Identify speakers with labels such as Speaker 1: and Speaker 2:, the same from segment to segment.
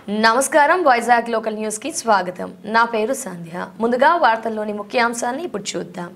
Speaker 1: నమస్కారం Vizag local news కి స్వాగతం నా పేరు సంధ్య ముందుగా వార్తల్లోని ముఖ్యాంశాన్ని ఇప్పుడు చూద్దాం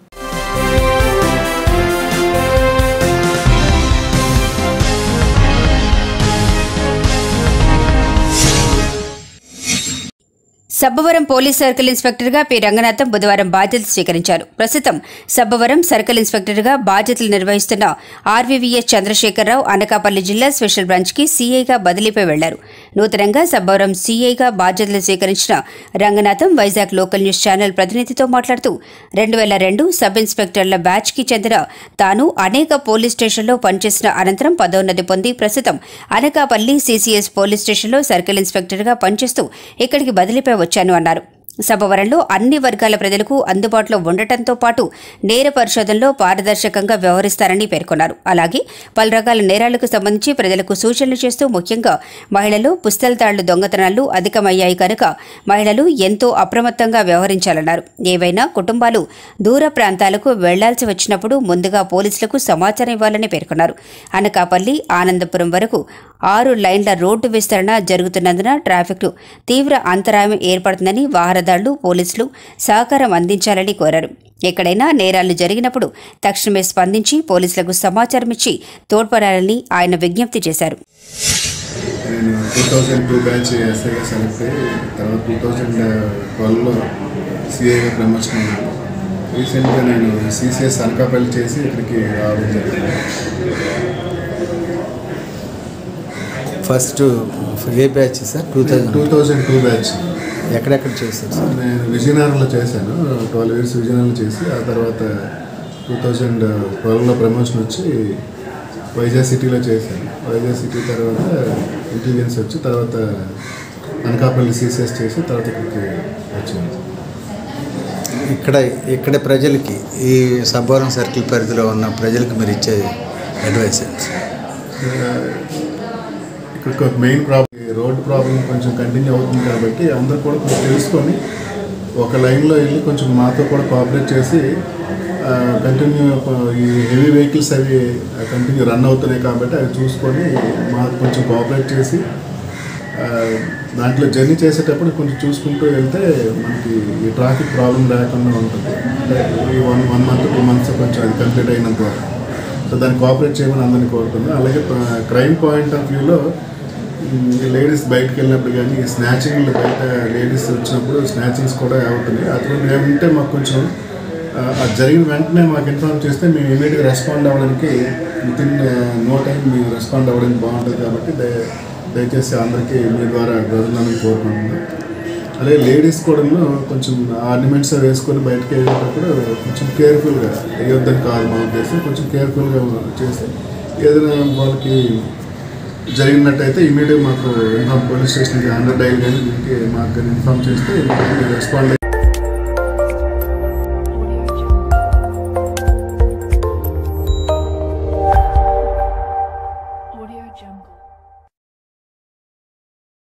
Speaker 2: సబ్బవరం పోలీస్ సర్కిల్ ఇన్స్పెక్టర్గా పి రంగనాథం బుధవారం బాధ్యతలు స్వీకరించారు ప్రస్తుతం సబ్బవరం సర్కిల్ ఇన్స్పెక్టర్గా బాధ్యతలు నిర్వహిస్తున్న ఆర్వీవీఎస్ చంద్రశేఖరరావు అనకాపల్లి జిల్లా స్పెషల్ బ్రాంచ్కి సీఐగా బదిలీపై వెళ్లారు నూతనంగా సబ్బవరం సీఐగా బాధ్యతలు స్వీకరించిన Ranganatham Vizag local news channel ప్రతినిధితో మాట్లాడుతూ రెండు వేల రెండు సబ్ ఇన్స్పెక్టర్ల బ్యాచ్కి చెందిన తాను అనేక పోలీస్ స్టేషన్లో పనిచేసిన అనంతరం పదోన్నతి పొంది ప్రస్తుతం అనకాపల్లి సీసీఎస్ పోలీస్ స్టేషన్లో సర్కిల్ ఇన్స్పెక్టర్గా పనిచేస్తూ ఇక్కడికి బదిలీపై వచ్చాను అన్నారు సభవరంలో అన్ని వర్గాల ప్రజలకు అందుబాటులో ఉండటంతో పాటు నేర పరిశోధనలో పారదర్శకంగా వ్యవహరిస్తారని పేర్కొన్నారు అలాగే పలు రకాల నేరాలకు సంబంధించి ప్రజలకు సూచనలు చేస్తూ ముఖ్యంగా మహిళలు పుస్తలతాళ్లు దొంగతనాలు అధికమయ్యాయి కనుక మహిళలు ఎంతో అప్రమత్తంగా వ్యవహరించాలన్నారు ఏవైనా కుటుంబాలు దూర ప్రాంతాలకు వెళ్లాల్సి వచ్చినప్పుడు ముందుగా పోలీసులకు సమాచారం ఇవ్వాలని పేర్కొన్నారు అనకాపల్లి ఆనందపురం వరకు ఆరు లైన్ల రోడ్డు విస్తరణ జరుగుతున్నందున ట్రాఫిక్ తీవ్ర అంతరాయం ఏర్పడుతుందని వాహనదారులు పోలీసులు సహకారం అందించాలని కోరారు ఎక్కడైనా నేరాలు జరిగినప్పుడు తక్షణమే స్పందించి పోలీసులకు సమాచారం ఇచ్చి తోడ్పడాలని ఆయన విజ్ఞప్తి చేశారు
Speaker 3: నేను టూ థౌజండ్ టూ బ్యాచ్ ఎస్ఐగా సెలెక్ట్ అయ్యి తర్వాత టూ థౌజండ్ ట్వెల్వ్లో సిఐగా ప్రమోషన్ అయ్యాను రీసెంట్గా నేను సిసిఎస్ అనకాపల్లి చేసి ఇక్కడికి రావడం జరిగింది
Speaker 4: first A batch sir two thousand
Speaker 3: two thousand two batch
Speaker 4: ఎక్కడెక్కడ చేశారు సార్
Speaker 3: నేను విజయనగరంలో చేశాను ట్వెల్వ్ ఇయర్స్ విజయనగరంలో చేసి ఆ తర్వాత టూ థౌజండ్ ట్వెల్వ్లో ప్రమోషన్ వచ్చి వైజాగ్ సిటీలో చేశాను వైజాగ్ సిటీ తర్వాత ఇంటెలిజెన్స్ వచ్చి తర్వాత అనకాపల్లి సిసిఎస్ చేసి తర్వాత ఇక్కడికి వచ్చాను
Speaker 4: ఇక్కడ ఇక్కడ ప్రజలకి ఈ సబ్బవరం సర్కిల్ పరిధిలో ఉన్న ప్రజలకు మీరు ఇచ్చే అడ్వైస్ ఏంటి సార్?
Speaker 3: ఇక్కడ ఒక మెయిన్ ప్రాబ్లం రోడ్ ప్రాబ్లం కొంచెం కంటిన్యూ అవుతుంది కాబట్టి అందరూ కూడా కొంచెం తెలుసుకొని ఒక లైన్లో వెళ్ళి కొంచెం మాతో కూడా కోఆపరేట్ చేసి కంటిన్యూ ఈ హెవీ వెహికల్స్ అవి కంటిన్యూ రన్ అవుతున్నాయి కాబట్టి అవి చూసుకొని మాకు కొంచెం కోఆపరేట్ చేసి ఆ, దాంట్లో జర్నీ చేసేటప్పుడు కొంచెం చూసుకుంటూ వెళ్తే మనకి ఈ ట్రాఫిక్ ప్రాబ్లం లేకుండా ఉంటుంది అంటే ఈ one one month two months కొంచెం అది కంప్లీట్ అయినంత వరకు సో దాన్ని కోఆపరేట్ చేయమని అందరినీ కోరుతున్నాను అలాగే క్రైమ్ పాయింట్ ఆఫ్ వ్యూలో లేడీస్ బయటకు వెళ్ళినప్పుడు కానీ స్నాచింగ్ బయట లేడీస్ వచ్చినప్పుడు స్నాచింగ్స్ కూడా అవుతున్నాయి అటువంటి ఏమంటే మాకు కొంచెం ఆ, అది జరిగిన వెంటనే మాకు ఇన్ఫార్మ్ చేస్తే మేము ఇమీడియట్గా రెస్పాండ్ అవ్వడానికి విత్ ఇన్ నో టైం మేము రెస్పాండ్ అవ్వడానికి బాగుంటుంది కాబట్టి దయ దయచేసి అందరికీ మీ ద్వారా ప్రజలందరినీ కోరుకుంటున్నాను అలాగే లేడీస్ కూడా కొంచెం ఆర్నమెంట్స్ వేసుకొని బయటకు వెళ్ళేటప్పుడు కొంచెం కేర్ఫుల్గా వేయొద్దని కాదు మా ఉద్దేశం కొంచెం కేర్ఫుల్గా చేసి ఏదైనా వాళ్ళకి జరిగినట్టయితే ఇమీడియట్ మాకు ఇన్ఫార్మ్ పోలీస్ స్టేషన్కి హండ్రెడ్ డైల్ కానీ దీనికి మాకు కానీ ఇన్ఫార్మ్ చేస్తే రెస్పాండ్